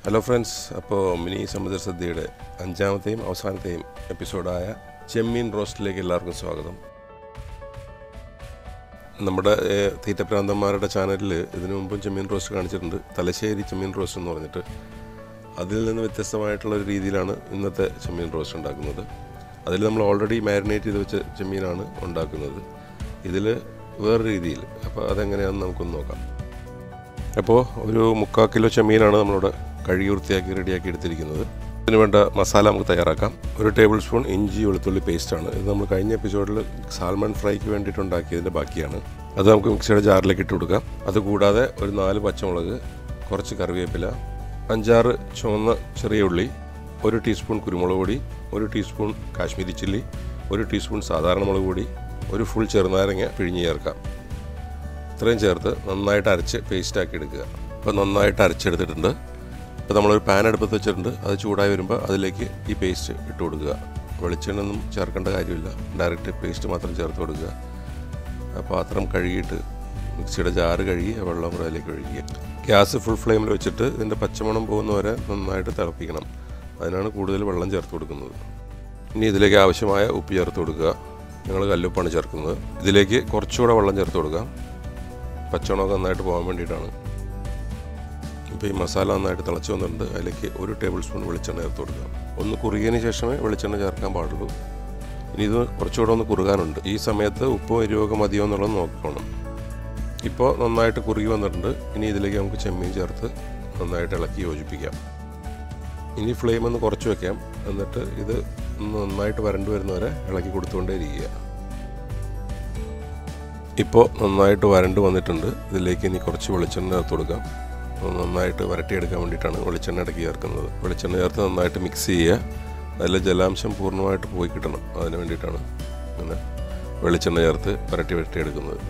hello friends അപ്പോൾ mini സമുദ്ര സദ്യയുടെ അഞ്ചാമത്തെയും അവസാനത്തെയും എപ്പിസോഡായ ചെമ്മീൻ റോസ്റ്റിലേക്ക് എല്ലാവർക്കും സ്വാഗതം നമ്മുടെ ഏഹ്, തീറ്റപ്രാന്തന്മാരുടെ ചാനലിൽ ഇതിനു മുമ്പും ചെമ്മീൻ റോസ്റ്റ് കാണിച്ചിട്ടുണ്ട് തലശ്ശേരി ചെമ്മീൻ റോസ്റ്റ് എന്ന് പറഞ്ഞിട്ട് അതിൽ നിന്ന് വ്യത്യസ്തമായിട്ടുള്ള ഒരു രീതിയിലാണ് ഇന്നത്തെ ചെമ്മീൻ റോസ്റ്റ് ഉണ്ടാക്കുന്നത് അതിൽ നമ്മൾ ഓൾറെഡി മാരിനേറ്റ് ചെയ്ത് വെച്ച ചെമ്മീനാണ് ഉണ്ടാക്കുന്നത് ഇതിൽ വേറെ രീതിയിൽ അപ്പോൾ അതെങ്ങനെയാണെന്ന് നമുക്കൊന്ന് നോക്കാം അപ്പോൾ ഒരു മുക്കാൽ കിലോ ചെമ്മീനാണ് നമ്മളിവിടെ കഴുകി വൃത്തിയാക്കി റെഡിയാക്കി എടുത്തിരിക്കുന്നത് ഇതിന് വേണ്ട മസാല നമുക്ക് തയ്യാറാക്കാം ഒരു ടേബിൾ സ്പൂൺ ഇഞ്ചി വെളുത്തുള്ളി പേസ്റ്റാണ് ഇത് നമ്മൾ കഴിഞ്ഞ എപ്പിസോഡിൽ സാൽമൺ ഫ്രൈക്ക് വേണ്ടിയിട്ട് ഉണ്ടാക്കിയതിൻ്റെ ബാക്കിയാണ് അത് നമുക്ക് മിക്സിയുടെ ജാറിലേക്ക് ഇട്ട് കൊടുക്കാം അതുകൂടാതെ ഒരു നാല് പച്ചമുളക് കുറച്ച് കറിവേപ്പില അഞ്ചാറ് ചുവന്ന ചെറിയ ഉള്ളി ഒരു ടീസ്പൂൺ കുരുമുളക് പൊടി ഒരു ടീസ്പൂൺ കാശ്മീരി ചില്ലി ഒരു ടീസ്പൂൺ സാധാരണ മുളക് പൊടി ഒരു ഫുൾ ചെറുനാരങ്ങ പിഴിഞ്ഞ് ചേർക്കാം ഇത്രയും ചേർത്ത് നന്നായിട്ട് അരച്ച് പേസ്റ്റാക്കി എടുക്കുക അപ്പോൾ നന്നായിട്ട് അരച്ചെടുത്തിട്ടുണ്ട് ഇപ്പോൾ നമ്മളൊരു പാൻ അടുപ്പത്ത് വെച്ചിട്ടുണ്ട് അത് ചൂടായി വരുമ്പോൾ അതിലേക്ക് ഈ പേസ്റ്റ് ഇട്ട് കൊടുക്കുക വെളിച്ചെണ്ണ ഒന്നും ചേർക്കേണ്ട കാര്യമില്ല ഡയറക്റ്റ് പേസ്റ്റ് മാത്രം ചേർത്ത് കൊടുക്കുക ആ പാത്രം കഴുകിയിട്ട് മിക്സിയുടെ ജാറ് കഴുകി ആ വെള്ളം കൂടെ അതിലേക്ക് ഒഴിക്കുക ഗ്യാസ് ഫുൾ ഫ്ലെയിമിൽ വെച്ചിട്ട് ഇതിൻ്റെ പച്ചമണം പോകുന്ന വരെ നന്നായിട്ട് തിളപ്പിക്കണം അതിനാണ് കൂടുതൽ വെള്ളം ചേർത്ത് കൊടുക്കുന്നത് ഇനി ഇതിലേക്ക് ആവശ്യമായ ഉപ്പ് ചേർത്ത് കൊടുക്കുക ഞങ്ങൾ കല്ലുപ്പാണ് ചേർക്കുന്നത് ഇതിലേക്ക് കുറച്ചുകൂടെ വെള്ളം ചേർത്ത് കൊടുക്കാം പച്ചമുളക് നന്നായിട്ട് പോകാൻ വേണ്ടിയിട്ടാണ് ഇപ്പോൾ ഈ മസാല നന്നായിട്ട് തിളച്ച് വന്നിട്ടുണ്ട് അതിലേക്ക് ഒരു ടേബിൾ സ്പൂൺ വെളിച്ചെണ്ണ ചേർത്ത് കൊടുക്കാം ഒന്ന് കുറുകിയതിന് ശേഷമേ വെളിച്ചെണ്ണ ചേർക്കാൻ പാടുള്ളൂ ഇനി ഇത് കുറച്ചുകൂടെ ഒന്ന് കുറുകാനുണ്ട് ഈ സമയത്ത് ഉപ്പും എരിവൊക്കെ മതിയോ എന്നുള്ളത് നോക്കണം ഇപ്പോൾ നന്നായിട്ട് കുറുകി വന്നിട്ടുണ്ട് ഇനി ഇതിലേക്ക് നമുക്ക് ചെമ്മീൻ ചേർത്ത് നന്നായിട്ട് ഇളക്കി യോജിപ്പിക്കാം ഇനി ഫ്ലെയിം ഒന്ന് കുറച്ച് വെക്കാം എന്നിട്ട് ഇത് ഒന്ന് നന്നായിട്ട് വരണ്ടു വരുന്നവരെ ഇളക്കി കൊടുത്തുകൊണ്ടേ ഇരിക്കുക ഇപ്പോൾ നന്നായിട്ട് വരണ്ട് വന്നിട്ടുണ്ട് ഇതിലേക്ക് ഇനി കുറച്ച് വെളിച്ചെണ്ണ ചേർത്ത് കൊടുക്കാം അത് നന്നായിട്ട് വരട്ടിയെടുക്കാൻ വേണ്ടിയിട്ടാണ് വെളിച്ചെണ്ണ ഇടയ്ക്ക് ചേർക്കുന്നത് വെളിച്ചെണ്ണ ചേർത്ത് നന്നായിട്ട് മിക്സ് ചെയ്യുക അതിൽ ജലാംശം പൂർണ്ണമായിട്ട് പോയി കിട്ടണം അതിന് വേണ്ടിയിട്ടാണ് അങ്ങനെ വെളിച്ചെണ്ണ ചേർത്ത് വരട്ടി വരട്ടിയെടുക്കുന്നത്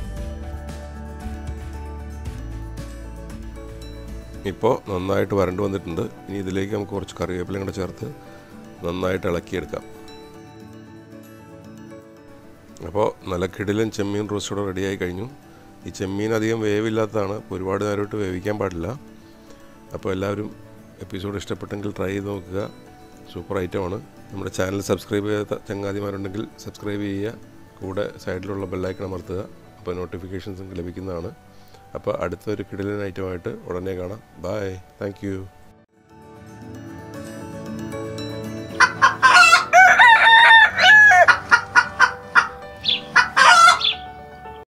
ഇപ്പോൾ നന്നായിട്ട് വരണ്ട് വന്നിട്ടുണ്ട് ഇനി ഇതിലേക്ക് നമുക്ക് കുറച്ച് കറിവേപ്പിലയും കൂടെ ചേർത്ത് നന്നായിട്ട് ഇളക്കിയെടുക്കാം അപ്പോൾ നല്ല കിടിലൻ ചെമ്മീൻ റോസ്റ്റ് കൂടെ റെഡിയായി കഴിഞ്ഞു ഈ ചെമ്മീൻ അധികം വേവില്ലാത്തതാണ് അപ്പോൾ ഒരുപാട് നേരമായിട്ട് വേവിക്കാൻ പാടില്ല അപ്പോൾ എല്ലാവരും എപ്പിസോഡ് ഇഷ്ടപ്പെട്ടെങ്കിൽ ട്രൈ ചെയ്ത് നോക്കുക സൂപ്പർ ഐറ്റമാണ് നമ്മുടെ ചാനൽ സബ്സ്ക്രൈബ് ചെയ്യാത്ത ചങ്ങാതിമാരുണ്ടെങ്കിൽ സബ്സ്ക്രൈബ് ചെയ്യുക കൂടെ സൈഡിലുള്ള ബെല്ലൈക്കൺ അമർത്തുക അപ്പോൾ നോട്ടിഫിക്കേഷൻസ് ലഭിക്കുന്നതാണ് അപ്പോൾ അടുത്തൊരു കിടിലൻ ഐറ്റമായിട്ട് ഉടനെ കാണാം ബായ് താങ്ക്